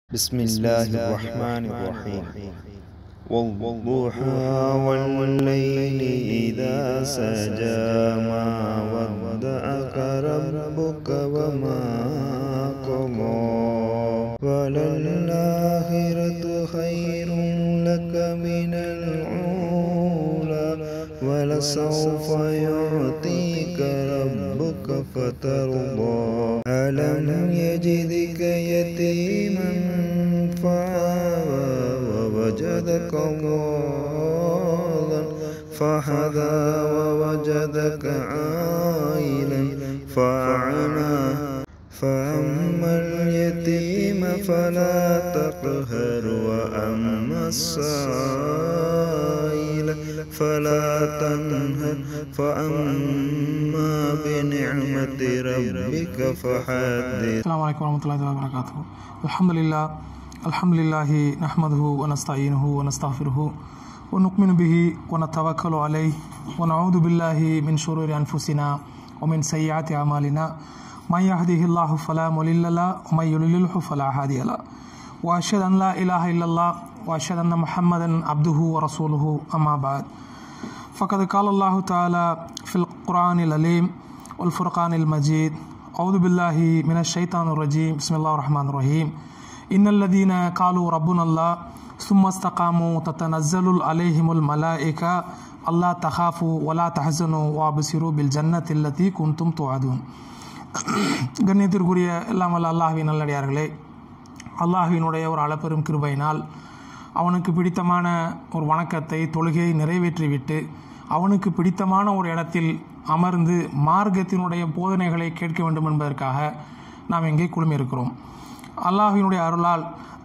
بسم الله الرحمن الرحيم والضحى والليل إذا سجى ما ودعك ربك وما قضى وللآخرة خير لك من الأولى ولسوف يعطيك ربك فترضى ألم يجدك يتيما فآوى ووجدك ضالا فهدى ووجدك عائلا فأعنى فأما اليتيم فلا تقهر وأما السائل فلا تنهر فأما بنعمة ربك فحدث السلام عليكم ورحمة الله وبركاته الحمد لله الحمد لله نحمده ونستعينه ونستغفره ونؤمن به ونتوكل عليه ونعوذ بالله من شرور أنفسنا ومن سيئات أعمالنا من يهده الله فلا مضل له ومن يضلله فلا هادي له وأشهد أن لا إله إلا الله وأشهد أن محمدا عبده ورسوله أما بعد فقد قال الله تعالى في القرآن العليم والفرقان المجيد أعوذ بالله من الشيطان الرجيم بسم الله الرحمن الرحيم إن الذين قالوا ربنا الله ثم استقاموا تتنزل عليهم الملائكة ألا تخافوا ولا تحزنوا وابصروا بالجنة التي كنتم توعدون கண்ணியத்திற்குரிய எல்லாம் வல்ல அல்லாஹ்வின் நல்லடியார்களே அல்லாஹ்வினுடைய ஒரு அளப்பெரும் கிருபையினால் அவனுக்கு பிடித்தமான ஒரு வணக்கத்தை தொழுகையை நிறைவேற்றிவிட்டு அவனுக்கு பிடித்தமான ஒரு இடத்தில் அமர்ந்து மார்க்கத்தினுடைய போதனைகளை கேட்க வேண்டும் என்பதற்காக நாம் இங்கே குழுமியிருக்கிறோம் அல்லாஹ்வினுடைய அருளால்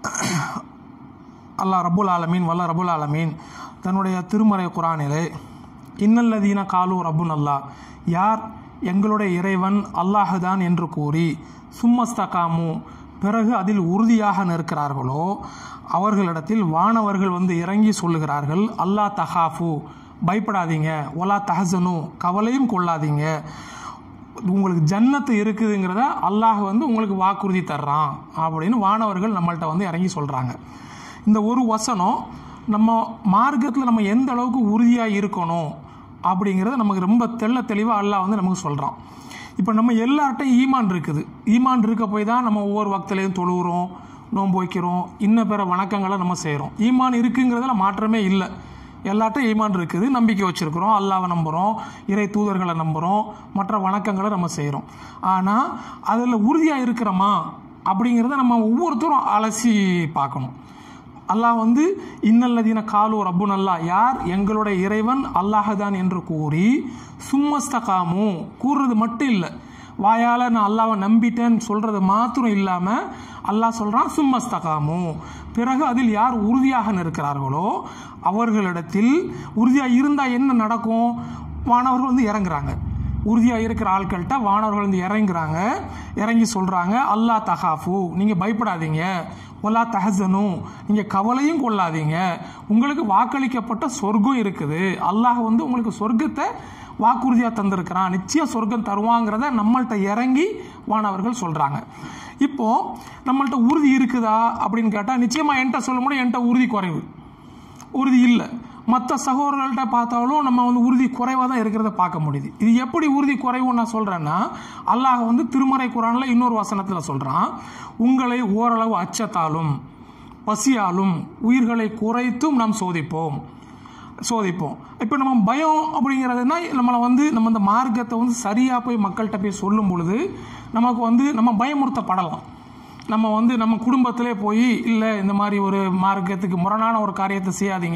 அல்லாஹ் ரபுல் ஆலமீன் வல்ல ரபுல் ஆலமீன் தன்னுடைய திருமறை குரானிலே இன்னல்லதீன காலு ரப்புன் அல்லாஹ் யார் எங்களுடைய இறைவன் அல்லாஹுதான் என்று கூறி சும்மஸ்தகாமு பிறகு அதில் உறுதியாக நிற்கிறார்களோ அவர்களிடத்தில் வானவர்கள் வந்து இறங்கி சொல்லுகிறார்கள் அல்லாஹ் தஹாஃபு பயப்படாதீங்க ஒலா தஹசனு கவலையும் கொள்ளாதீங்க உங்களுக்கு ஜன்னத்து இருக்குதுங்கிறத அல்லாஹ் வந்து உங்களுக்கு வாக்குறுதி தர்றான் அப்படின்னு வானவர்கள் நம்மள்ட்ட வந்து இறங்கி சொல்கிறாங்க இந்த ஒரு வசனம் நம்ம மார்க்கத்தில் நம்ம எந்த அளவுக்கு உறுதியாக இருக்கணும் அப்படிங்கிறத நமக்கு ரொம்ப தெள்ள தெளிவாக அல்லாஹ் வந்து நமக்கு சொல்கிறான் இப்போ நம்ம எல்லார்ட்டையும் ஈமான் இருக்குது ஈமான் இருக்க போய் தான் நம்ம ஒவ்வொரு வக்திலையும் தொழுகிறோம் நோன்பு வைக்கிறோம் இன்ன பிற வணக்கங்களை நம்ம செய்கிறோம் ஈமான் இருக்குங்கிறதுல மாற்றமே இல்லை எல்லாட்டும் ஈமான் இருக்குது நம்பிக்கை வச்சுருக்கிறோம் அல்லாவை நம்புகிறோம் இறை தூதர்களை நம்புகிறோம் மற்ற வணக்கங்களை நம்ம செய்கிறோம் ஆனால் அதில் உறுதியாக இருக்கிறோமா அப்படிங்கிறத நம்ம ஒவ்வொருத்தரும் அலசி பார்க்கணும் அல்லாஹ் வந்து இன்னல்லதீன காலு ரப்புன் அல்லா யார் எங்களுடைய இறைவன் அல்லாஹதான் என்று கூறி சும்மஸ்தகாமு கூறுறது மட்டும் இல்லை வாயால் நான் அல்லாவை நம்பிட்டேன்னு சொல்கிறது மாத்திரம் இல்லாமல் அல்லாஹ் சொல்கிறான் சும்மஸ்தகாமு பிறகு அதில் யார் உறுதியாக நிற்கிறார்களோ அவர்களிடத்தில் உறுதியாக இருந்தால் என்ன நடக்கும் வானவர்கள் வந்து இறங்குறாங்க உறுதியாக இருக்கிற ஆட்கள்கிட்ட வானவர்கள் வந்து இறங்குறாங்க இறங்கி சொல்கிறாங்க அல்லா தஹாஃபு நீங்கள் பயப்படாதீங்க ஒலா தஹசனு நீங்கள் கவலையும் கொள்ளாதீங்க உங்களுக்கு வாக்களிக்கப்பட்ட சொர்க்கம் இருக்குது அல்லாஹ் வந்து உங்களுக்கு சொர்க்கத்தை வாக்குறுதியாக தந்திருக்கிறான் நிச்சயம் சொர்க்கம் தருவாங்கிறத நம்மள்கிட்ட இறங்கி வானவர்கள் சொல்கிறாங்க இப்போது நம்மள்கிட்ட உறுதி இருக்குதா அப்படின்னு கேட்டால் நிச்சயமாக என்கிட்ட சொல்ல முடியும் என்கிட்ட உறுதி குறைவு உறுதி இல்லை மற்ற சகோதரர்கள்ட்ட பார்த்தாலும் நம்ம வந்து உறுதி குறைவாக தான் இருக்கிறத பார்க்க முடியுது இது எப்படி உறுதி குறைவுன்னு நான் சொல்கிறேன்னா அல்லாஹ் வந்து திருமறை குரானில் இன்னொரு வசனத்தில் சொல்கிறான் உங்களை ஓரளவு அச்சத்தாலும் பசியாலும் உயிர்களை குறைத்தும் நாம் சோதிப்போம் சோதிப்போம் இப்போ நம்ம பயம் அப்படிங்கிறதுனா நம்மளை வந்து நம்ம இந்த மார்க்கத்தை வந்து சரியாக போய் மக்கள்கிட்ட போய் சொல்லும் பொழுது நமக்கு வந்து நம்ம பயமுறுத்தப்படலாம் நம்ம வந்து நம்ம குடும்பத்திலே போய் இல்லை இந்த மாதிரி ஒரு மார்க்கத்துக்கு முரணான ஒரு காரியத்தை செய்யாதீங்க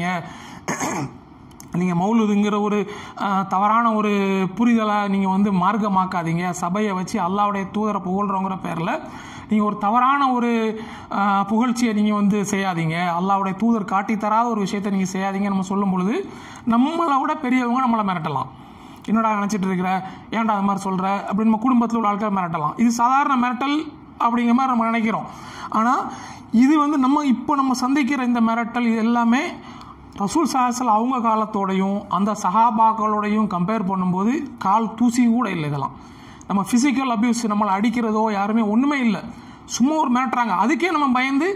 நீங்கள் மௌலுதுங்கிற ஒரு தவறான ஒரு புரிதலை நீங்கள் வந்து மார்க்கமாக்காதீங்க சபையை வச்சு அல்லாவுடைய தூதரை புகழ்கிறோங்கிற பேரில் நீங்கள் ஒரு தவறான ஒரு புகழ்ச்சியை நீங்கள் வந்து செய்யாதீங்க அல்லாவுடைய தூதர் காட்டி தராத ஒரு விஷயத்தை நீங்கள் செய்யாதீங்க நம்ம சொல்லும் பொழுது நம்மளை விட பெரியவங்க நம்மளை மிரட்டலாம் என்னடா நினச்சிட்டு இருக்கிற ஏன்டா அது மாதிரி சொல்கிற அப்படின்னு நம்ம குடும்பத்தில் உள்ள ஆட்கள் மிரட்டலாம் இது சாதாரண மிரட்டல் அப்படிங்கிற மாதிரி நம்ம நினைக்கிறோம் ஆனால் இது வந்து நம்ம இப்போ நம்ம சந்திக்கிற இந்த மிரட்டல் இது எல்லாமே ரசூல் சாஹசல் அவங்க காலத்தோடையும் அந்த சஹாபாக்களோடையும் கம்பேர் பண்ணும்போது கால் தூசி கூட இல்லை இதெல்லாம் நம்ம ஃபிசிக்கல் அபியூஸ் நம்மளை அடிக்கிறதோ யாருமே ஒன்றுமே இல்லை சும்மா ஒரு மிரட்டுறாங்க அதுக்கே நம்ம பயந்து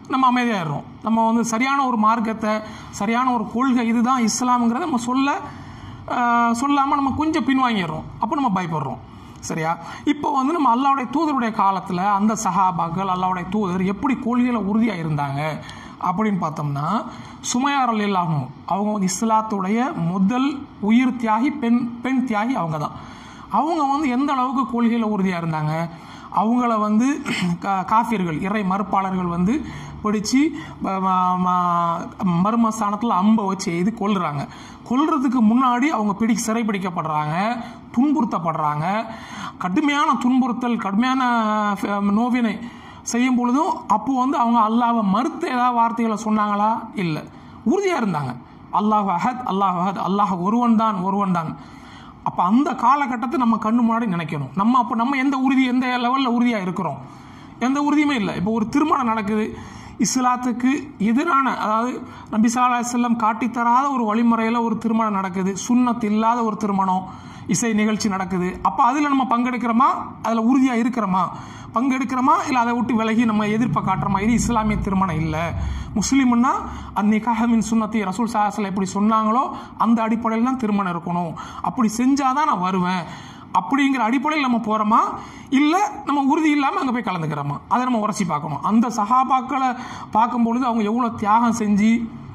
நம்ம அமைதியாயிடுறோம் நம்ம வந்து சரியான ஒரு மார்க்கத்தை சரியான ஒரு கொள்கை இதுதான் இஸ்லாம்ங்கிறத நம்ம சொல்ல சொல்லாமல் நம்ம கொஞ்சம் பின்வாங்கிடுறோம் அப்போ நம்ம பயப்படுறோம் சரியா இப்போ வந்து நம்ம அல்லாவுடைய தூதருடைய காலத்தில் அந்த சஹாபாக்கள் அல்லாவுடைய தூதர் எப்படி கொள்கையில் உறுதியாக இருந்தாங்க அப்படின்னு பார்த்தோம்னா சுமையார் அல்லாஹும் அவங்க வந்து இஸ்லாத்துடைய முதல் உயிர் தியாகி பெண் பெண் தியாகி அவங்க தான் அவங்க வந்து எந்த அளவுக்கு கொள்கையில் உறுதியாக இருந்தாங்க அவங்கள வந்து கா- காஃபியர்கள் இறை மறுப்பாளர்கள் வந்து பிடிச்சி ம- ம- ம- மர்மஸ்தானத்தில் அம்பை வச்சு எய்து கொல்றாங்க கொல்றதுக்கு முன்னாடி அவங்க பிடி சிறைப்பிடிக்கப்படுறாங்க துன்புறுத்தப்படுறாங்க கடுமையான துன்புறுத்தல் கடுமையான அஹ், நோவினை செய்யும் பொழுதும் அப்போ வந்து அவங்க அல்லாவை மறுத்து ஏதாவது வார்த்தைகளை சொன்னாங்களா இல்லை உறுதியாக இருந்தாங்க அல்லாஹ் அஹத் அல்லாஹ் அஹத் அல்லாஹ் ஒருவன் தான் ஒருவன் தான் அப்போ அந்த காலகட்டத்தை நம்ம கண்ணு முன்னாடி நினைக்கணும் நம்ம அப்போ நம்ம எந்த உறுதி எந்த லெவலில் உறுதியாக இருக்கிறோம் எந்த உறுதியுமே இல்லை இப்போ ஒரு திருமணம் நடக்குது இஸ்லாத்துக்கு எதிரான அதாவது நபி ஸல்லல்லாஹு அலைஹி வஸல்லம் காட்டித் தராத ஒரு வழிமுறையில் ஒரு திருமணம் நடக்குது சுன்னத் இல்லாத ஒரு திருமணம் இசை நிகழ்ச்சி நடக்குது அப்போ அதில் நம்ம பங்கெடுக்கிறோமா அதில் உறுதியாக இருக்கிறோமா பங்கெடுக்கிறோமா இல்லை அதை விட்டு விலகி நம்ம எதிர்ப்பை காட்டுறோமா இது இஸ்லாமிய திருமணம் இல்லை முஸ்லீம்னா அன்னிக்காக மின் சுன்னத்தி ரசூல் சாஹில் எப்படி சொன்னாங்களோ அந்த அடிப்படையில் தான் திருமணம் இருக்கணும் அப்படி செஞ்சாதான் நான் வருவேன் அப்படிங்கிற அடிப்படையில் நம்ம போகிறோமா இல்லை நம்ம உறுதி இல்லாமல் அங்கே போய் கலந்துக்கிறோமா அதை நம்ம உரசி பார்க்கணும் அந்த சகாபாக்களை பார்க்கும்பொழுது அவங்க எவ்வளோ தியாகம் செஞ்சு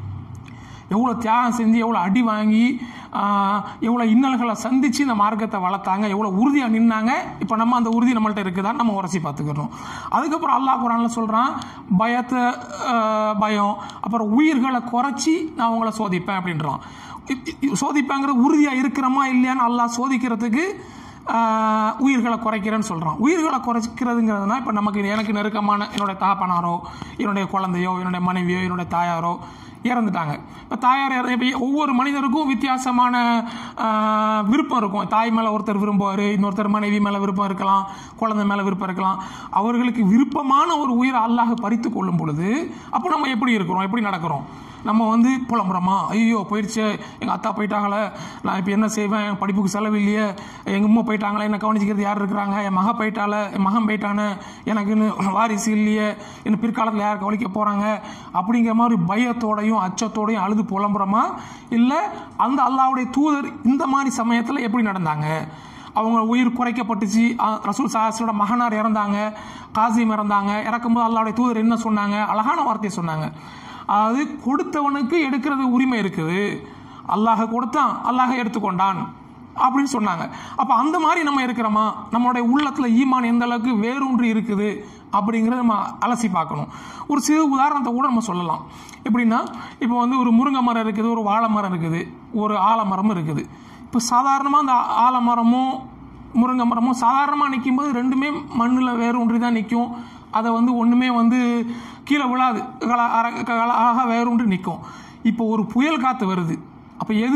எவ்வளோ தியாகம் செஞ்சு எவ்வளோ அடி வாங்கி ஆஹ், எவ்வளோ இன்னல்களை சந்தித்து இந்த மார்க்கத்தை வளர்த்தாங்க எவ்வளோ உறுதியாக நின்னாங்க இப்போ நம்ம அந்த உறுதி நம்மள்ட்ட இருக்குதான்னு நம்ம உரசி பார்த்துக்கிறோம் அதுக்கப்புறம் அல்லாஹ் குரானில் சொல்கிறான் பயத்தை ஆஹ், பயம் அப்புறம் உயிர்களை குறைச்சி நான் அவங்கள சோதிப்பேன் அப்படின்றான் இ- இ- சோதிப்பேங்கிற உறுதியாக இருக்கிறோமா இல்லையான்னு அல்லாஹ் சோதிக்கிறதுக்கு ஆஹ், உயிர்களை குறைக்கிறேன்னு சொல்கிறான் உயிர்களை குறைக்கிறதுங்கிறதுனா இப்போ நமக்கு எனக்கு நெருக்கமான என்னுடைய தகப்பனாரோ என்னுடைய குழந்தையோ என்னுடைய மனைவியோ என்னுடைய தாயாரோ இறந்துட்டாங்க இப்போ தாயார் இறந்து இப்போ ஒவ்வொரு மனிதருக்கும் வித்தியாசமான ஆஹ், விருப்பம் இருக்கும் தாய் மேலே ஒருத்தர் விரும்புவார் இன்னொருத்தர் மனைவி மேலே விருப்பம் இருக்கலாம் குழந்தை மேலே விருப்பம் இருக்கலாம் அவர்களுக்கு விருப்பமான ஒரு உயிரை அல்லாஹ் பறித்து கொள்ளும் பொழுது அப்போ நம்ம எப்படி இருக்கிறோம் எப்படி நடக்கிறோம் நம்ம வந்து புலம்புறோமா ஐயோ போயிடுச்சு எங்கள் அத்தா போயிட்டாங்களே நான் இப்போ என்ன செய்வேன் என் படிப்புக்கு செலவு இல்லையே எங்கள் அம்மா போயிட்டாங்களே என்ன கவனிச்சிக்கிறது யார் இருக்கிறாங்க என் மக போயிட்டால என் மகன் போயிட்டானே எனக்குன்னு வாரிசு இல்லையே இன்னும் பிற்காலத்தில் யார் கவனிக்க போகிறாங்க அப்படிங்கிற மாதிரி பயத்தோடையும் அச்சத்தோடையும் அழுது புலம்புறோமா இல்லை அந்த அல்லாவுடைய தூதர் இந்த மாதிரி சமயத்தில் எப்படி நடந்தாங்க அவங்க உயிர் குறைக்கப்பட்டுச்சு அ- ரசூல் சாஹஸோட மகனார் இறந்தாங்க காசிம் இறந்தாங்க இறக்கும்போது அல்லாவுடைய தூதர் என்ன சொன்னாங்க அழகான வார்த்தையை சொன்னாங்க அதாவது கொடுத்தவனுக்கு எடுக்கிறது உரிமை இருக்குது அல்லாஹ் கொடுத்தான் அல்லாஹ் எடுத்துக்கொண்டான் அப்படின்னு சொன்னாங்க அப்போ அந்த மாதிரி நம்ம இருக்கிறோமா நம்மளுடைய உள்ளத்தில் ஈமான் எந்த அளவுக்கு வேரூன்றி இருக்குது அப்படிங்கிறத நம்ம அலசி பார்க்கணும் ஒரு சிறு உதாரணத்தை கூட நம்ம சொல்லலாம் எப்படின்னா இப்போ வந்து ஒரு முருங்கை மரம் இருக்குது ஒரு வாழை மரம் இருக்குது ஒரு ஆலமரமும் இருக்குது இப்போ சாதாரணமாக அந்த ஆ- ஆலமரமும் முருங்கை மரமும் சாதாரணமாக நிற்கும் போது ரெண்டுமே மண்ணில் வேறு ஒன்றி தான் நிற்கும் அதை வந்து ஒன்றுமே வந்து கீழே விழாது கல- அர- க- அழகாக வேறு ஒன்று நிற்கும் இப்போ ஒரு புயல் காற்று வருது அப்போ எது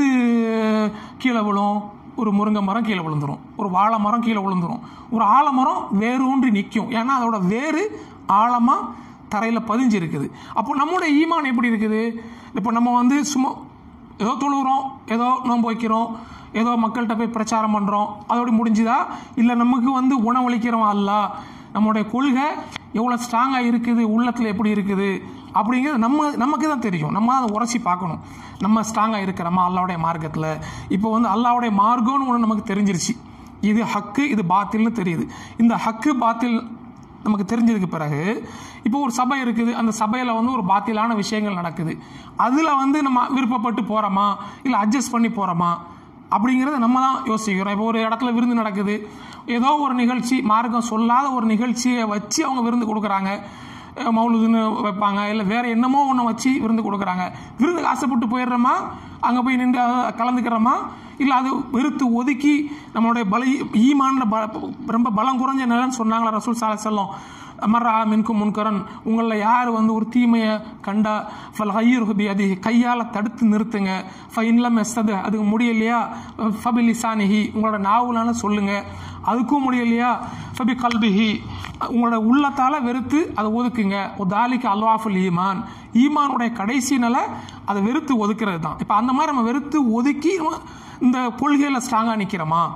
கீழே விழும் ஒரு முருங்கை மரம் கீழே விழுந்துரும் ஒரு வாழை மரம் கீழே விழுந்துரும் ஒரு ஆலமரம் வேறு ஒன்றி நிற்கும் ஏன்னா அதோட வேறு ஆழமாக தரையில் பதிஞ்சிருக்குது அப்போ நம்முடைய ஈமான் எப்படி இருக்குது இப்போ நம்ம வந்து சும்மா ஏதோ தொழுகிறோம் ஏதோ நோன்பு வைக்கிறோம் ஏதோ மக்கள்கிட்ட போய் பிரச்சாரம் பண்ணுறோம் அதோட முடிஞ்சுதா இல்லை நமக்கு வந்து உணவளிக்கிறோம் அல்ல நம்மளுடைய கொள்கை எவ்வளோ ஸ்ட்ராங்காக இருக்குது உள்ளத்தில் எப்படி இருக்குது அப்படிங்கிறது நம்ம நமக்கு தான் தெரியும் நம்ம அதை உரசி பார்க்கணும் நம்ம ஸ்ட்ராங்காக இருக்கிறோமா அல்லாவுடைய மார்க்கத்தில் இப்போ வந்து அல்லாவுடைய மார்க்கம்னு ஒன்று நமக்கு தெரிஞ்சிருச்சு இது ஹக்கு இது பாத்தில்னு தெரியுது இந்த ஹக்கு பாத்தில் நமக்கு தெரிஞ்சதுக்கு பிறகு இப்போ ஒரு சபை இருக்குது அந்த சபையில் வந்து ஒரு பாத்திலான விஷயங்கள் நடக்குது அதில் வந்து நம்ம விருப்பப்பட்டு போகிறோமா இல்லை அட்ஜஸ்ட் பண்ணி போகிறோமா அப்படிங்கிறத நம்ம தான் யோசிக்கிறோம் இப்போ ஒரு இடத்துல விருந்து நடக்குது ஏதோ ஒரு நிகழ்ச்சி மார்க்கம் சொல்லாத ஒரு நிகழ்ச்சியை வச்சு அவங்க விருந்து கொடுக்குறாங்க அஹ் மௌலுதுன்னு வைப்பாங்க இல்லை வேற என்னமோ ஒன்று வச்சு விருந்து கொடுக்குறாங்க விருந்துக்கு ஆசைப்பட்டு போயிடுறோமா அங்கே போய் நின்று அஹ், கலந்துக்கிறோமா இல்லை அது வெறுத்து ஒதுக்கி நம்மளுடைய பல ஈமான்ல ப ரொம்ப பலம் குறைஞ்ச நிலைன்னு சொன்னாங்களா ரசூல் சால செல்லம் மர்ரா மின்கும் முன்கரன் உங்களில் யார் வந்து ஒரு தீமையை கண்டா ஃபல் ஹையர் ஹுபி அது கையால் தடுத்து நிறுத்துங்க ஃப இன்லம் எஸ்தது அதுக்கு முடியலையா ஃபபி லிசானிஹி உங்களோட நாவலான சொல்லுங்க அதுக்கும் முடியலையா ஃபபி கல்பிஹி உங்களோட உள்ளத்தால் வெறுத்து அதை ஒதுக்குங்க தாலிக்கு அல்வாஃபுல் ஈமான் ஈமானுடைய கடைசி நிலை அதை வெறுத்து ஒதுக்கிறது தான் இப்போ அந்த மாதிரி நம்ம வெறுத்து ஒதுக்கி நம்ம இந்த கொள்கையில் ஸ்ட்ராங்காக நிற்கிறோமா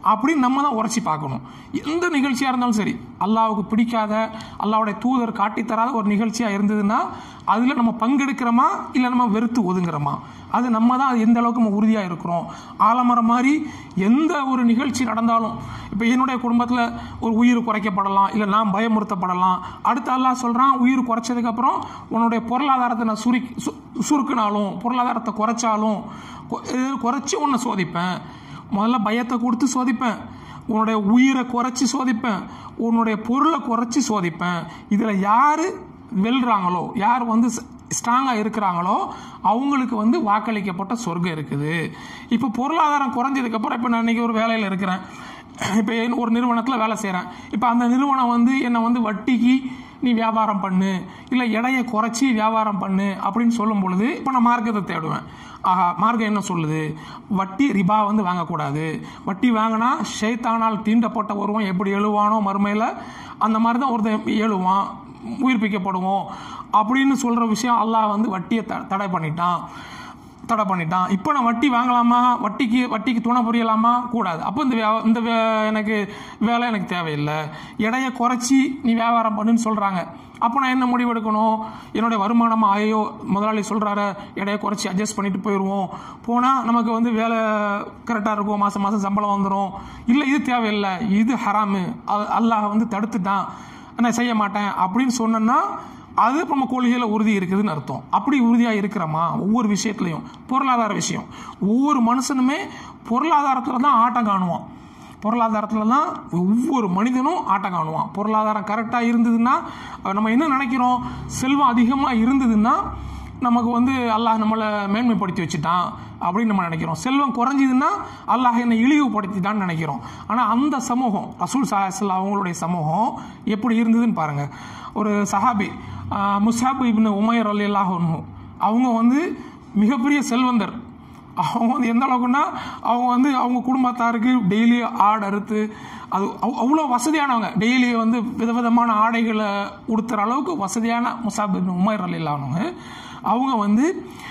அப்படின்னு நம்ம தான் உரைச்சி பார்க்கணும் எந்த நிகழ்ச்சியாக இருந்தாலும் சரி அல்லாவுக்கு பிடிக்காத அல்லாவுடைய தூதர் காட்டித்தராத ஒரு நிகழ்ச்சியாக இருந்ததுன்னா அதில் நம்ம பங்கெடுக்கிறோமா இல்லை நம்ம வெறுத்து ஒதுங்குறோமா அது நம்ம தான் எந்த அளவுக்கு நம்ம உறுதியாக இருக்கிறோம் ஆலமரம் மாதிரி எந்த ஒரு நிகழ்ச்சி நடந்தாலும் இப்போ என்னுடைய குடும்பத்தில் ஒரு உயிர் குறைக்கப்படலாம் இல்லை நான் பயமுறுத்தப்படலாம் அடுத்து அல்லாஹ் சொல்கிறான் உயிர் குறைச்சதுக்கப்புறம் உன்னுடைய பொருளாதாரத்தை நான் சுருக்கி சு சுருக்கினாலும் பொருளாதாரத்தை குறைச்சாலும் கொ- இது குறைச்சி உன்னை சோதிப்பேன் முதல்ல பயத்தை கொடுத்து சோதிப்பேன் உன்னுடைய உயிரை குறைச்சி சோதிப்பேன் உன்னுடைய பொருளை குறைச்சி சோதிப்பேன் இதில் யார் வெல்றாங்களோ யார் வந்து ஸ்ட்ராங்காக இருக்கிறாங்களோ அவங்களுக்கு வந்து வாக்களிக்கப்பட்ட சொர்க்கம் இருக்குது இப்போ பொருளாதாரம் குறைஞ்சதுக்கப்புறம் இப்போ நான் இன்றைக்கி ஒரு வேலையில் இருக்கிறேன் இப்போ ஒரு நிறுவனத்தில் வேலை செய்கிறேன் இப்போ அந்த நிறுவனம் வந்து என்னை வந்து வட்டிக்கு நீ வியாபாரம் பண்ணு இல்லை எடையை குறைச்சி வியாபாரம் பண்ணு அப்படின்னு சொல்லும் பொழுது இப்போ நான் மார்க்கத்தை தேடுவேன் ஆஹா மார்க்கம் என்ன சொல்லுது வட்டி ரிபா வந்து வாங்கக்கூடாது வட்டி வாங்கினா ஷைத்தானால் தீண்டப்பட்ட ஒருவன் எப்படி எழுவானோ மறுமையில் அந்த மாதிரி தான் ஒருத்தன் எழுவான் உயிர்ப்பிக்கப்படுவோம் அப்படின்னு சொல்கிற விஷயம் அல்லாஹ் வந்து வட்டியை த தடை பண்ணிட்டான் தடை பண்ணிட்டான் இப்போ நான் வட்டி வாங்கலாமா வட்டிக்கு வட்டிக்கு துணை புரியலாமா கூடாது அப்போ இந்த வியா இந்த வே- எனக்கு வேலை எனக்கு தேவையில்லை எடையை குறைச்சி நீ வியாபாரம் பண்ணுன்னு சொல்கிறாங்க அப்போ நான் என்ன முடிவு எடுக்கணும் என்னுடைய வருமானம் ஆயோ முதலாளி சொல்கிறாரு எடையை குறைச்சி அட்ஜஸ்ட் பண்ணிட்டு போயிடுவோம் போனால் நமக்கு வந்து வேலை கரெக்டாக இருக்கும் மாதம் மாதம் சம்பளம் வந்துடும் இல்லை இது தேவையில்லை இது ஹராமு அ- அல்லாஹ் வந்து தடுத்துட்டான் நான் செய்ய மாட்டேன் அப்படின்னு சொன்னேன்னா அது இப்ப நம்ம கொள்கையில் உறுதி இருக்குதுன்னு அர்த்தம் அப்படி உறுதியாக இருக்கிறோமா ஒவ்வொரு விஷயத்துலையும் பொருளாதார விஷயம் ஒவ்வொரு மனுஷனுமே பொருளாதாரத்தில் தான் ஆட்டம் காணுவான் பொருளாதாரத்தில் தான் ஒவ்வொரு மனிதனும் ஆட்டம் காணுவான் பொருளாதாரம் கரெக்டாக இருந்ததுன்னா அஹ் நம்ம என்ன நினைக்கிறோம் செல்வம் அதிகமாக இருந்ததுன்னா நமக்கு வந்து அல்லாஹ் நம்மளை மேன்மைப்படுத்தி வச்சுட்டான் அப்படின்னு நம்ம நினைக்கிறோம் செல்வம் குறைஞ்சிதுன்னா அல்லாஹ் என்னை இழிவுபடுத்திட்டான்னு நினைக்கிறோம் ஆனால் அந்த சமூகம் ரசூல் சாஹல் அவங்களுடைய சமூகம் எப்படி இருந்ததுன்னு பாருங்கள் ஒரு சஹாபி ஆஹ் முஸ்ஹாப் இப்னு உமையர் அலி அல்லாஹு அவங்க வந்து மிகப்பெரிய செல்வந்தர் அவங்க வந்து எந்த அளவுக்குன்னா அவங்க வந்து அவங்க குடும்பத்தாருக்கு டெய்லி ஆடு அறுத்து அது அவ்- அவ்வளோ வசதியானவங்க டெய்லி வந்து விதவிதமான ஆடைகளை உடுத்துற அளவுக்கு வசதியான முசாப் இப்னு உமைர் அலி அல்லாஹ்னவங்க அவங்க வந்து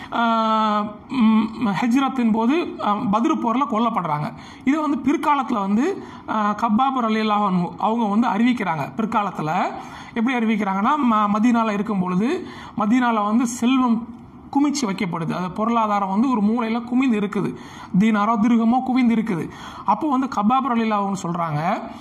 ஆஹ், ம், ஹஜ்ரத்தின் போது ஆஹ், பத்ரு போரில் கொல்லப்படுறாங்க இதை வந்து பிற்காலத்தில் வந்து ஆஹ், கப்பாபர் அலி அல்லாஹ் அவங்க வந்து அறிவிக்கிறாங்க பிற்காலத்தில் எப்படி அறிவிக்கிறாங்கன்னா ம மதீனால இருக்கும் பொழுது மதீனால வந்து செல்வம் குமிச்சு வைக்கப்படுது அது பொருளாதாரம் வந்து ஒரு மூலையில் குமிந்து இருக்குது தீனாரோ திருகமோ குவிந்து இருக்குது அப்போ வந்து கபாபர் அலிலா அவங்க சொல்கிறாங்க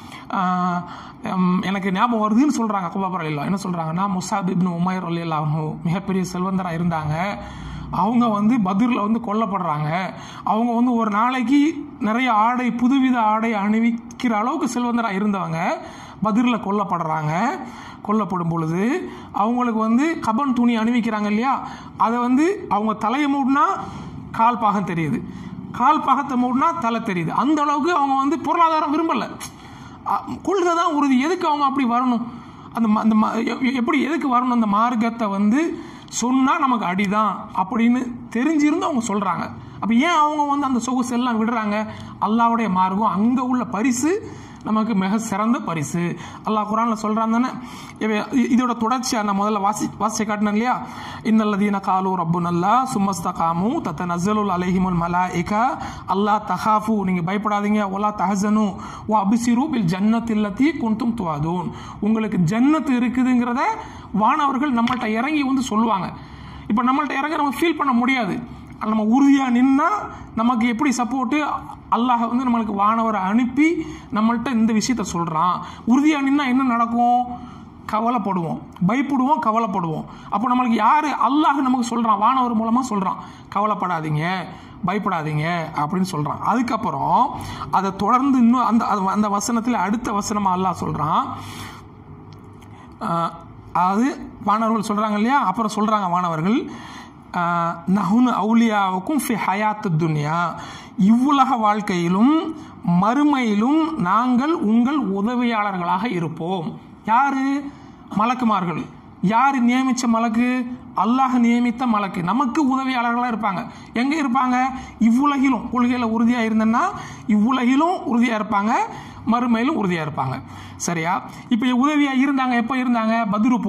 எனக்கு ஞாபகம் வருதுன்னு சொல்கிறாங்க கபாபர் அலிலா என்ன சொல்கிறாங்கன்னா முசாப் இப்னு உமைர் அலிலா மிகப்பெரிய செல்வந்தராக இருந்தாங்க அவங்க வந்து பதிரில் வந்து கொல்லப்படுறாங்க அவங்க வந்து ஒரு நாளைக்கு நிறைய ஆடை புதுவித ஆடை அணிவிக்கிற அளவுக்கு செல்வந்தராக இருந்தவங்க பதிரில் கொல்லப்படுறாங்க கொல்லப்படும் பொழுது அவங்களுக்கு வந்து கபன் துணி அணிவிக்கிறாங்க இல்லையா அதை வந்து அவங்க தலையை மூடினா கால் பாகம் தெரியுது கால் பாகத்தை மூடினா தலை தெரியுது அந்த அளவுக்கு அவங்க வந்து பொருளாதாரம் விரும்பலை அ- கொள்கை தான் உறுதி எதுக்கு அவங்க அப்படி வரணும் அந்த ம- அந்த ம- எ- எ- எப்படி எதுக்கு வரணும் அந்த மார்க்கத்தை வந்து சொன்னால் நமக்கு அடிதான் அப்படின்னு தெரிஞ்சிருந்து அவங்க சொல்கிறாங்க அப்போ ஏன் அவங்க வந்து அந்த சொகுசு எல்லாம் விடுறாங்க அல்லாவுடைய மார்க்கம் அங்கே உள்ள பரிசு நமக்கு மிக சிறந்த பரிசு அல்லாஹ் குரானில் சொல்கிறான் தானே இவ- இ- இதோட தொடர்ச்சியாக நான் முதல்ல வாசி வாசிச்சு காட்டினேன் இல்லையா இன்னல்லதீன காலு ரப்பு நல்லா சும்மஸ்த காமு தத்த நசலுல் அலைஹிமுல் மலாயிகா அல்லாஹ் தஹாஃபு நீங்கள் பயப்படாதீங்க ஒலா தஹசனு ஓ அபிசிரு பில் ஜன்னத்தில்லத்தி குந்தும் துவாதூன் உங்களுக்கு ஜன்னத்து இருக்குதுங்கிறத வானவர்கள் நம்மள்ட்ட இறங்கி வந்து சொல்லுவாங்க இப்போ நம்மள்ட்ட இறங்கி நம்ம ஃபீல் பண்ண முடியாது நம்ம உறுதியாக நின்னா நமக்கு எப்படி சப்போர்ட்டு அல்லாஹ் வந்து நம்மளுக்கு வானவரை அனுப்பி நம்மள்ட்ட இந்த விஷயத்த சொல்கிறான் உறுதியாக நின்னா என்ன நடக்கும் கவலைப்படுவோம் பயப்படுவோம் கவலைப்படுவோம் அப்போ நம்மளுக்கு யார் அல்லாஹ் நமக்கு சொல்கிறான் வானவர் மூலமாக சொல்கிறான் கவலைப்படாதீங்க பயப்படாதீங்க அப்படின்னு சொல்கிறான் அதுக்கப்புறம் அதை தொடர்ந்து இன்னும் அந்த அது- அந்த வசனத்தில் அடுத்த வசனமாக அல்லாஹ் சொல்கிறான் ஆஹ் அதாவது வானவர்கள் சொல்கிறாங்க இல்லையா அப்புறம் சொல்கிறாங்க வானவர்கள் ஆஹ் நஹுனு அவுலியாவுக்கும் ஃபி ஹயாத்து துன்யா இவ்வுலக வாழ்க்கையிலும் மறுமையிலும் நாங்கள் உங்கள் உதவியாளர்களாக இருப்போம் யாரு மலக்குமார்கள் யார் நியமித்த மலக்கு அல்லாஹ் நியமித்த மலக்கு நமக்கு உதவியாளர்களாக இருப்பாங்க எங்கே இருப்பாங்க இவ்வுலகிலும் கொள்கையில் உறுதியாக இருந்தேன்னா இவ்வுலகிலும் உறுதியாக இருப்பாங்க மறுமையிலும் உறுதியாக இருப்பாங்க சரியா இப்போ உதவியாக இருந்தாங்க எப்போ இருந்தாங்க பத்ரு போர்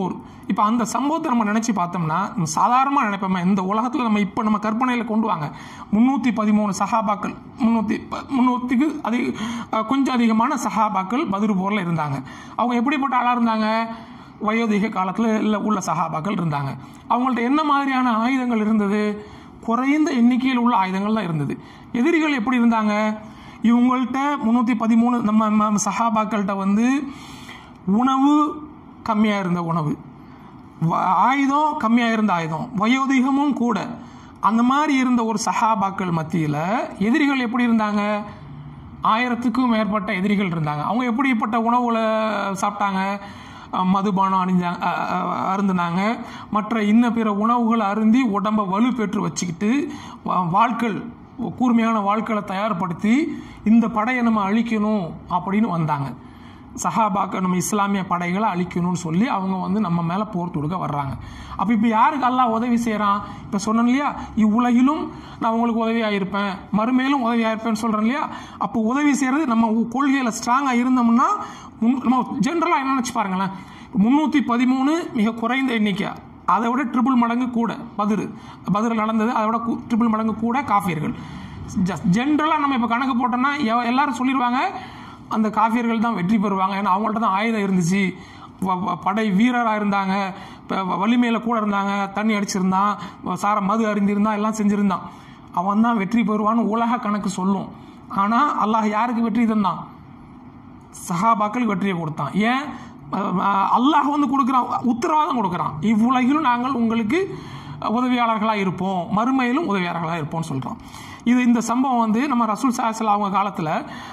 இப்போ அந்த சம்பவத்தை நம்ம நினச்சி பார்த்தோம்னா நம்ம சாதாரணமாக நினைப்போமே இந்த உலகத்தில் நம்ம இப்போ நம்ம கற்பனையில் கொண்டு வாங்க முந்நூற்றி பதிமூணு சஹாபாக்கள் முந்நூற்றி முந்நூற்றிக்கு அதிக அஹ், கொஞ்சம் அதிகமான சஹாபாக்கள் பதிரு போரில் இருந்தாங்க அவங்க எப்படிப்பட்ட ஆளாக இருந்தாங்க வயோதிக காலத்தில் இல்லை உள்ள சஹாபாக்கள் இருந்தாங்க அவங்கள்ட்ட என்ன மாதிரியான ஆயுதங்கள் இருந்தது குறைந்த எண்ணிக்கையில் உள்ள ஆயுதங்கள் தான் இருந்தது எதிரிகள் எப்படி இருந்தாங்க இவங்கள்ட்ட முந்நூற்றி பதிமூணு நம்ம நம்ம சஹாபாக்கள்கிட்ட வந்து உணவு கம்மியாக இருந்த உணவு வ- ஆயுதம் கம்மியாக இருந்த ஆயுதம் வயோதிகமும் கூட அந்த மாதிரி இருந்த ஒரு சஹாபாக்கள் மத்தியில் எதிரிகள் எப்படி இருந்தாங்க ஆயிரத்துக்கும் மேற்பட்ட எதிரிகள் இருந்தாங்க அவங்க எப்படிப்பட்ட உணவுகளை சாப்பிட்டாங்க அஹ் மதுபானம் அணிஞ்சாங்க அ- அ- அருந்தினாங்க மற்ற இன்ன பிற உணவுகளை அருந்தி உடம்பை வலுப்பெற்று வச்சுக்கிட்டு வா- வாள்கள் கூர்மையான வாள்களை தயார்படுத்தி இந்த படையை நம்ம அழிக்கணும் அப்படின்னு வந்தாங்க சஹாபாக்க நம்ம இஸ்லாமிய படைகளை அழிக்கணும்னு சொல்லி அவங்க வந்து நம்ம மேலே போர் தொடுக்க வர்றாங்க அப்போ இப்போ யாருக்கு அல்லாஹ் உதவி செய்கிறான் இப்போ சொன்னேன் இல்லையா இவ்வுலகிலும் நான் உங்களுக்கு உதவியாக இருப்பேன் மறுமையிலும் உதவியாக இருப்பேன்னு சொல்கிறேன் இல்லையா அப்போ உதவி செய்கிறது நம்ம கொள்கையில் ஸ்ட்ராங்காக இருந்தோம்னா முன்- நம்ம ஜென்ரலாக என்ன நினச்சி பாருங்களேன் முந்நூற்றி பதிமூணு மிக குறைந்த எண்ணிக்கை அதை விட ட்ரிபிள் மடங்கு கூட பதிரு பதிரு நடந்தது அதை விட ட்ரிபிள் மடங்கு கூட காஃபியர்கள் ஜஸ்ட் ஜென்ரலாக நம்ம இப்போ கணக்கு போட்டோம்னா எவ- எல்லாரும் சொல்லிடுவாங்க அந்த காஃபியர்கள் தான் வெற்றி பெறுவாங்க ஏன்னா அவங்கள்ட்ட தான் ஆயுதம் இருந்துச்சு வ- வ- படை வீரராக இருந்தாங்க இப்போ வலிமையில் கூட இருந்தாங்க தண்ணி அடிச்சிருந்தான் சார மது அறிந்திருந்தான் எல்லாம் செஞ்சுருந்தான் அவன் தான் வெற்றி பெறுவான்னு உலக கணக்கு சொல்லும் ஆனால் அல்லாஹ் யாருக்கு வெற்றி தந்தான் சஹாபாக்களுக்கு வெற்றியை கொடுத்தான் ஏன் அஹ், அஹ், அல்லாஹ் வந்து கொடுக்குறான் உத்தரவாதம் கொடுக்குறான் இவ்வுலகிலும் நாங்கள் உங்களுக்கு உதவியாளர்களாக இருப்போம் மறுமையிலும் உதவியாளர்களாக இருப்போம்னு சொல்கிறோம் இது இந்த சம்பவம் வந்து நம்ம ரசூல் சாஹல் அவங்க காலத்தில்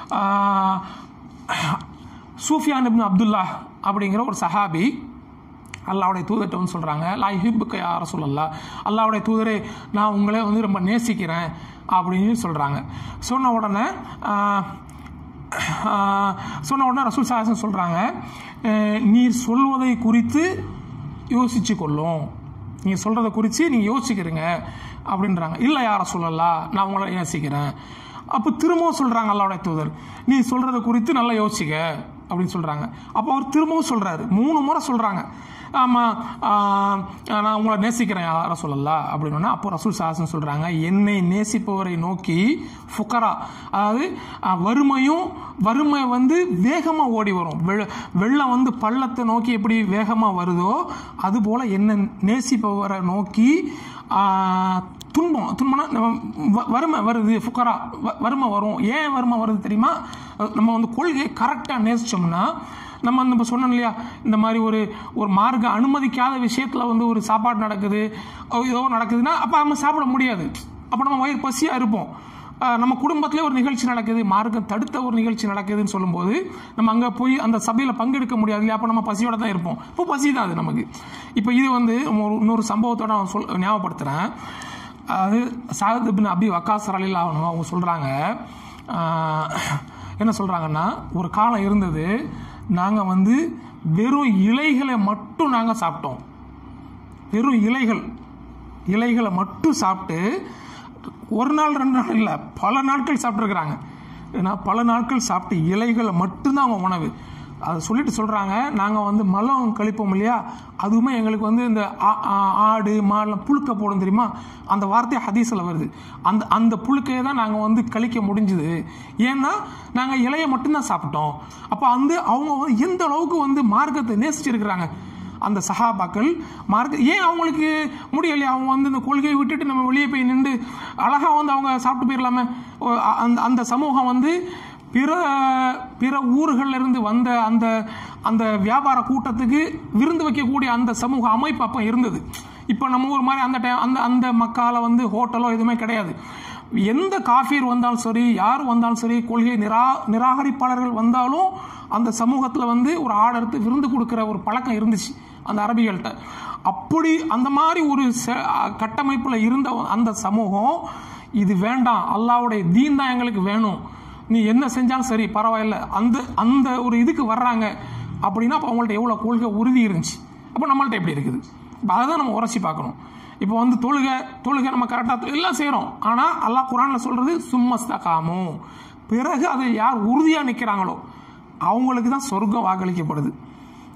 சூஃபியான் இப்னு அப்துல்லா அப்படிங்கிற ஒரு சஹாபி அல்லாவுடைய தூதர்கிட்ட வந்து சொல்கிறாங்க லா ஹிப்புக்கு யார சொல்லலாம் அல்லாவுடைய தூதரே நான் உங்களே வந்து ரொம்ப நேசிக்கிறேன் அப்படின்னு சொல்கிறாங்க சொன்ன உடனே ஆஹ், ஆஹ், சொன்ன உடனே ரசூல் சாஹன் சொல்கிறாங்க நீர் சொல்வதை குறித்து யோசிச்சு கொள்ளும் நீங்கள் சொல்கிறத குறித்து நீங்கள் யோசிக்கிறீங்க அப்படின்றாங்க இல்லை யாரை சொல்லலாம் நான் உங்களை யோசிக்கிறேன் அப்போ திரும்பவும் சொல்கிறாங்க அல்லாவுடைய தூதர் நீ சொல்கிறத குறித்து நல்லா யோசிக்க அப்படின்னு சொல்கிறாங்க அப்போ அவர் திரும்பவும் சொல்கிறாரு மூணு முறை சொல்கிறாங்க ஆமாம் நான் உங்களை நேசிக்கிறேன் யார சொல்லலாம் அப்படின்னா அப்போ ரசூல் சாசன் சொல்கிறாங்க என்னை நேசிப்பவரை நோக்கி ஃபுக்கரா அதாவது ஆஹ், வறுமையும் வறுமை வந்து வேகமாக ஓடி வரும் வெள்ள வெள்ளம் வந்து பள்ளத்தை நோக்கி எப்படி வேகமாக வருதோ அதுபோல் என்னை நேசிப்பவரை நோக்கி ஆஹ், துன்பம் துன்பம்னா நம்ம வ- வறுமை வருது ஃபுக்கரா வ- வறுமை வரும் ஏன் வறுமை வருது தெரியுமா அஹ் நம்ம வந்து கொள்கையை கரெக்டாக நேசிச்சோம்னா நம்ம அந்த இப்போ சொன்னோம் இல்லையா இந்த மாதிரி ஒரு ஒரு மார்க்க அனுமதிக்காத விஷயத்தில் வந்து ஒரு சாப்பாடு நடக்குது அஹ் ஏதோ நடக்குதுன்னா அப்போ நம்ம சாப்பிட முடியாது அப்போ நம்ம வயிறு பசியாக இருப்போம் அஹ் நம்ம குடும்பத்திலே ஒரு நிகழ்ச்சி நடக்குது மார்க்கம் தடுத்த ஒரு நிகழ்ச்சி நடக்குதுன்னு சொல்லும்போது நம்ம அங்கே போய் அந்த சபையில் பங்கெடுக்க முடியாது இல்லையா அப்போ நம்ம பசியோட தான் இருப்போம் இப்போ பசி தான் அது நமக்கு இப்போ இது வந்து நம்ம ஒரு இன்னொரு சம்பவத்தோட நான் சொல் ஞாபகப்படுத்துகிறேன் அது சாகத் பின் அபி வக்காஸ் அலில் ஆகணும் அவங்க சொல்கிறாங்க என்ன சொல்கிறாங்கன்னா ஒரு காலம் இருந்தது நாங்கள் வந்து வெறும் இலைகளை மட்டும் நாங்கள் சாப்பிட்டோம் வெறும் இலைகள் இலைகளை மட்டும் சாப்பிட்டு ஒரு நாள் ரெண்டு நாள் இல்லை பல நாட்கள் சாப்பிட்ருக்குறாங்க ஏன்னா பல நாட்கள் சாப்பிட்டு இலைகளை மட்டும்தான் அவங்க உணவு அதை சொல்லிட்டு சொல்கிறாங்க நாங்கள் வந்து மலம் கழிப்போம் இல்லையா அதுவுமே எங்களுக்கு வந்து இந்த ஆ- ஆ- ஆடு மாடெல்லாம் புழுக்க போடும் தெரியுமா அந்த வார்த்தை ஹதீஸில் வருது அந்த அந்த புழுக்கையை தான் நாங்கள் வந்து கழிக்க முடிஞ்சுது ஏன்னா நாங்கள் இலையை மட்டும்தான் சாப்பிட்டோம் அப்போ வந்து அவங்க வந்து எந்த அளவுக்கு வந்து மார்க்கத்தை நேசிச்சிருக்கிறாங்க அந்த சஹாபாக்கள் மார்க்க ஏன் அவங்களுக்கு முடியலையா அவங்க வந்து இந்த கொள்கையை விட்டுட்டு நம்ம வெளியே போய் நின்று அழகாக வந்து அவங்க சாப்பிட்டு போயிடலாமே ஓ, அ- அந்த அந்த சமூகம் வந்து பிற பிற ஊர்கள்ல இருந்து வந்த அந்த அந்த வியாபார கூட்டத்துக்கு விருந்து வைக்கக்கூடிய அந்த சமூக அமைப்பு அப்போ இருந்தது இப்போ நம்ம ஊர் மாதிரி அந்த டைம் அந்த அந்த மக்கால வந்து ஹோட்டலோ எதுவுமே கிடையாது எந்த காஃபீர் வந்தாலும் சரி யார் வந்தாலும் சரி கொள்கை நிரா நிராகரிப்பாளர்கள் வந்தாலும் அந்த சமூகத்தில் வந்து ஒரு ஆர்டருக்கு விருந்து கொடுக்குற ஒரு பழக்கம் இருந்துச்சு அந்த அரபிகள்கிட்ட அப்படி அந்த மாதிரி ஒரு செ- கட்டமைப்பில் இருந்த அந்த சமூகம் இது வேண்டாம் அல்லாவுடைய தீன் தான் எங்களுக்கு வேணும் நீ என்ன செஞ்சாலும் சரி பரவாயில்ல அந்த அந்த ஒரு இதுக்கு வர்றாங்க அப்படின்னா அப்போ அவங்கள்ட்ட எவ்வளோ கொள்கை உறுதி இருந்துச்சு அப்போ நம்மள்ட்ட எப்படி இருக்குது இப்போ அதை தான் நம்ம உரைச்சி பார்க்கணும் இப்போ வந்து தொழுகை தொழுகை நம்ம கரெக்டாக எல்லாம் செய்கிறோம் ஆனால் அல்லாஹ் குரானில் சொல்கிறது சும்மஸ்தகாமோ பிறகு அதை யார் உறுதியாக நிற்கிறாங்களோ அவங்களுக்கு தான் சொர்க்கம் வாக்களிக்கப்படுது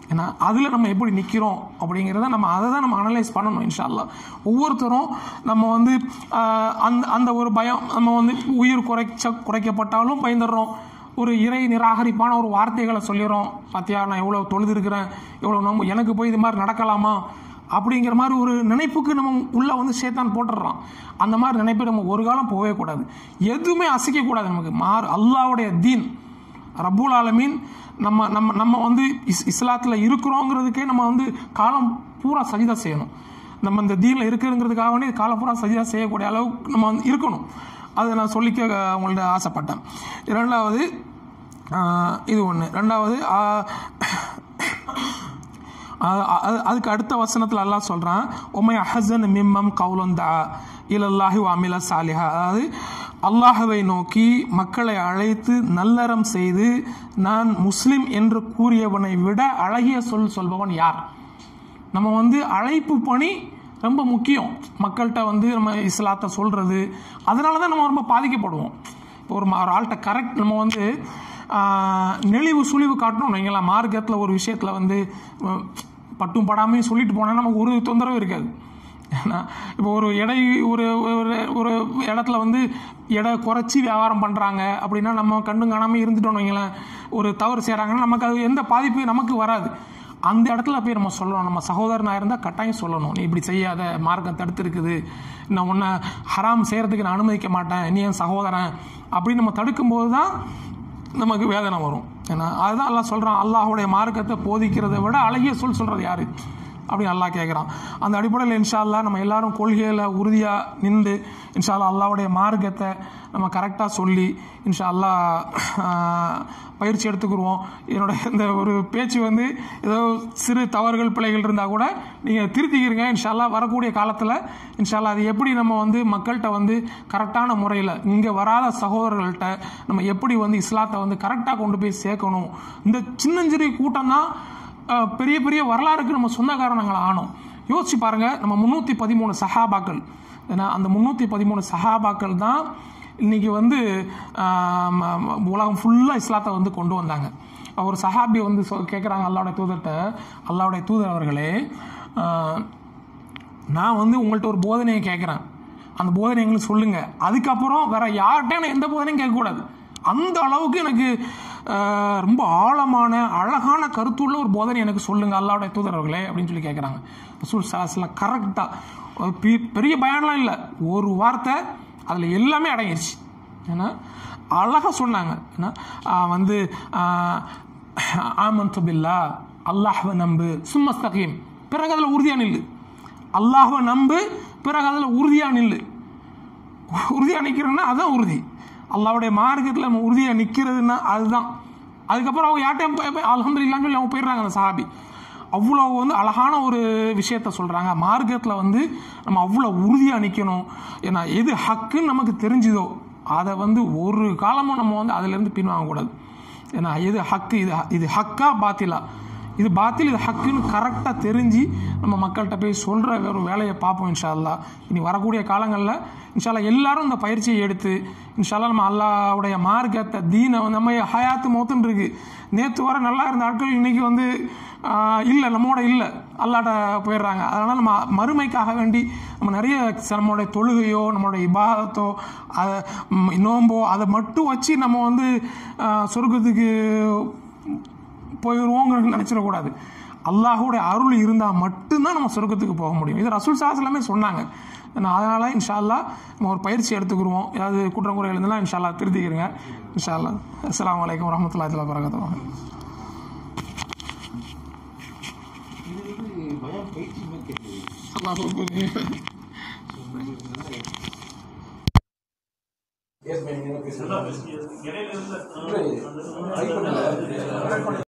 ஏன்னா அதில் நம்ம எப்படி நிற்கிறோம் அப்படிங்கிறத நம்ம அதை தான் நம்ம அனலைஸ் பண்ணணும் இன்ஷா அல்லாஹ் ஒவ்வொருத்தரும் நம்ம வந்து ஆஹ், அந்த அந்த ஒரு பயம் நம்ம வந்து உயிர் குறைச்ச குறைக்கப்பட்டாலும் பயந்துடுறோம் ஒரு இறை நிராகரிப்பான ஒரு வார்த்தைகளை சொல்லிடுறோம் பார்த்தியா நான் எவ்வளோ தொழுதுருக்கிறேன் எவ்வளோ நம்ப எனக்கு போய் இது மாதிரி நடக்கலாமா அப்படிங்கிற மாதிரி ஒரு நினைப்புக்கு நம்ம உள்ளே வந்து சேத்தான் போட்டுடுறான் அந்த மாதிரி நினைப்பு நம்ம ஒரு காலம் போகவே கூடாது எதுவுமே அசைக்கக்கூடாது நமக்கு மாறு அல்லாவுடைய தீன் ரப்புல் ஆலமீன் நம்ம நம்ம நம்ம வந்து இஸ் இஸ்லாத்தில் இருக்கிறோங்கிறதுக்கே நம்ம வந்து காலம் பூரா சஜிதா செய்யணும் நம்ம இந்த தீனில் இருக்குங்கிறதுக்காக வேண்டி காலம் பூரா சஜிதா செய்யக்கூடிய அளவுக்கு நம்ம வந்து இருக்கணும் அதை நான் சொல்லிக்க உங்கள்ட்ட ஆசைப்பட்டேன் இரண்டாவது ஆஹ், இது ஒன்று ரெண்டாவது ஆஹ், அ- அ- அதுக்கு அடுத்த வசனத்தில் அல்லாஹ் சொல்கிறான் உமை அஹசன் மிம்மம் கவுலந்தா இலல்லாஹி அமில சாலிஹா அதாவது அல்லாஹுவை நோக்கி மக்களை அழைத்து நல்லறம் செய்து நான் முஸ்லிம் என்று கூறியவனை விட அழகிய சொல் சொல்பவன் யார் நம்ம வந்து அழைப்பு பணி ரொம்ப முக்கியம் மக்கள்கிட்ட வந்து நம்ம இஸ்லாத்தை சொல்கிறது அதனால தான் நம்ம ரொம்ப பாதிக்கப்படுவோம் இப்போ ஒரு ம- ஒரு ஆள்கிட்ட கரெக்ட் நம்ம வந்து ஆஹ், நெளிவு சுழிவு காட்டணும் வைங்களா மார்க்கத்தில் ஒரு விஷயத்தில் வந்து உம், பட்டும் படாமையும் சொல்லிட்டு போனால் நமக்கு ஒரு தொந்தரவும் இருக்காது ஏன்னா இப்போ ஒரு எடை ஒரு ஒரு ஒரு இடத்துல வந்து எடை குறைச்சி வியாபாரம் பண்ணுறாங்க அப்படின்னா நம்ம கண்டும் காணாமல் இருந்துட்டோம்னு வைங்களேன் ஒரு தவறு செய்கிறாங்கன்னா நமக்கு அது எந்த பாதிப்பும் நமக்கு வராது அந்த இடத்துல போய் நம்ம சொல்லணும் நம்ம சகோதரனாக இருந்தால் கட்டாயம் சொல்லணும் நீ இப்படி செய்யாத மார்க்கம் தடுத்திருக்குது நான் உன்னை ஹராம் செய்கிறதுக்கு நான் அனுமதிக்க மாட்டேன் நீ என் சகோதரன் அப்படின்னு நம்ம தடுக்கும்போது தான் நமக்கு வேதனை வரும் ஏன்னா அதுதான் அல்லாஹ் சொல்கிறான் அல்லாஹ்வுடைய மார்க்கத்தை போதிக்கிறதை விட அழகிய சொல் சொல்கிறது யாரு அப்படின்னு அல்லாஹ் கேட்குறான் அந்த அடிப்படையில் இன்ஷா அல்லாஹ் நம்ம எல்லாரும் கொள்கையில் உறுதியாக நின்று இன்ஷா அல்லாஹ் அல்லாஹ்வுடைய மார்க்கத்தை நம்ம கரெக்டாக சொல்லி இன்ஷா அல்லாஹ் ஆஹ், பயிற்சி எடுத்துக்கிருவோம் என்னோட இந்த ஒரு பேச்சு வந்து ஏதோ சிறு தவறுகள் பிழைகள் இருந்தால் கூட நீங்கள் திருத்திக்கிறீங்க இன்ஷா அல்லாஹ் வரக்கூடிய காலத்தில் இன்ஷா அல்லாஹ் அது எப்படி நம்ம வந்து மக்கள்கிட்ட வந்து கரெக்டான முறையில் இங்கே வராத சகோதரர்கள்ட்ட நம்ம எப்படி வந்து இஸ்லாத்தை வந்து கரெக்டாக கொண்டு போய் சேர்க்கணும் இந்த சின்னஞ்சிறிய கூட்டம் தான் அஹ், பெரிய பெரிய வரலாறுக்கு நம்ம சொந்தக்காரனங்கள் ஆனோம் யோசிச்சு பாருங்க நம்ம முந்நூற்றி பதிமூணு சஹாபாக்கள் ஏன்னா அந்த முந்நூற்றி பதிமூணு சஹாபாக்கள் தான் இன்னைக்கு வந்து ஆஹ், ம- ம- உலகம் ஃபுல்லாக இஸ்லாத்தை வந்து கொண்டு வந்தாங்க ஒரு சஹாபி வந்து சொ கேட்குறாங்க அல்லாவுடைய தூதர்கிட்ட அல்லாவுடைய தூதர் அவர்களே ஆஹ், நான் வந்து உங்கள்கிட்ட ஒரு போதனையை கேட்குறேன் அந்த போதனை எங்களுக்கு சொல்லுங்கள் அதுக்கப்புறம் வேற யார்கிட்டையும் நான் எந்த போதனையும் கேட்கக்கூடாது அந்த அளவுக்கு எனக்கு ஆஹ், ரொம்ப ஆழமான அழகான கருத்துள்ள ஒரு போதனை எனக்கு சொல்லுங்கள் அல்லாவுடைய தூதரவர்களே அப்படின்னு சொல்லி கேட்குறாங்க ரசூல் சாஸ்லாம் கரெக்டாக பெரிய பயன்லாம் இல்லை ஒரு வார்த்தை அதில் எல்லாமே அடங்கிருச்சு ஏன்னா அழகாக சொன்னாங்க ஏன்னா ஆஹ், வந்து ஆமன் பில்லா அல்லாஹ்வை நம்பு சும்மஸ்தகீம் பிறகு அதில் உறுதியாக நில்லு அல்லாஹ்வை நம்பு பிறகு அதில் உறுதியாக நில்லு உறுதியாக நிற்கிறோன்னா அதுதான் உறுதி அல்லாவுடைய மார்க்கத்தில் நம்ம உறுதியாக நிற்கிறதுன்னா அதுதான் அதுக்கப்புறம் அவங்க யார்ட்டையும் அலமதுல்லான்னு சொல்லி அவங்க போயிடுறாங்க அந்த சஹாபி அவ்வளோ வந்து அழகான ஒரு விஷயத்த சொல்கிறாங்க மார்க்கத்தில் வந்து நம்ம அவ்வளோ உறுதியாக நிற்கணும் ஏன்னா எது ஹக்குன்னு நமக்கு தெரிஞ்சுதோ அதை வந்து ஒரு காலமும் நம்ம வந்து அதிலேருந்து பின்வாங்கக்கூடாது ஏன்னா எது ஹக்கு இது இது ஹக்கா பாத்திலா இது பாத்தில் இது ஹக்குன்னு கரெக்டாக தெரிஞ்சு நம்ம மக்கள்கிட்ட போய் சொல்கிற ஒரு வேலையை பார்ப்போம் இன்ஷா அல்லாஹ் இனி வரக்கூடிய காலங்களில் இன்ஷா அல்லாஹ் எல்லாரும் இந்த பயிற்சியை எடுத்து இன்ஷா அல்லாஹ் நம்ம அல்லாவுடைய மார்க்கத்தை தீனை வந்து நம்ம ஹயாத்து மோத்துன்னு இருக்கு நேற்று வர நல்லா இருந்த ஆட்கள் இன்னைக்கு வந்து இல்லை நம்மோட இல்லை அல்லாட்ட போயிடுறாங்க அதனால் நம்ம மறுமைக்காக வேண்டி நம்ம நிறைய நம்மளுடைய தொழுகையோ நம்மளுடைய இபாதத்தோ அதை ம், நோம்போ அதை மட்டும் வச்சு நம்ம வந்து ஆஹ், சொர்க்கத்துக்கு போயிடுவோங்கிறது நினச்சிடக்கூடாது அல்லாஹுடைய அருள் இருந்தால் மட்டும்தான் நம்ம சொர்க்கத்துக்கு போக முடியும் இது ரசூல் சாஸ் எல்லாமே சொன்னாங்க நான் அதனால் இன்ஷா அல்லாஹ் நம்ம ஒரு பயிற்சி எடுத்துக்கிருவோம் ஏதாவது குற்றம் குறைகள் இருந்தாலும் இன்ஷா அல்லாஹ் திருத்திக்கிறங்க இன்ஷா அல்லாஹ் அஸ்ஸலாமு அலைக்கும் வரமத்துல்லாஹி வரகாத்துல்லாஹ் இது வந்து பயம் பயிற்சி மாதிரி கேட்குது அல்லாஹ் அக்பர். இடையில இருந்து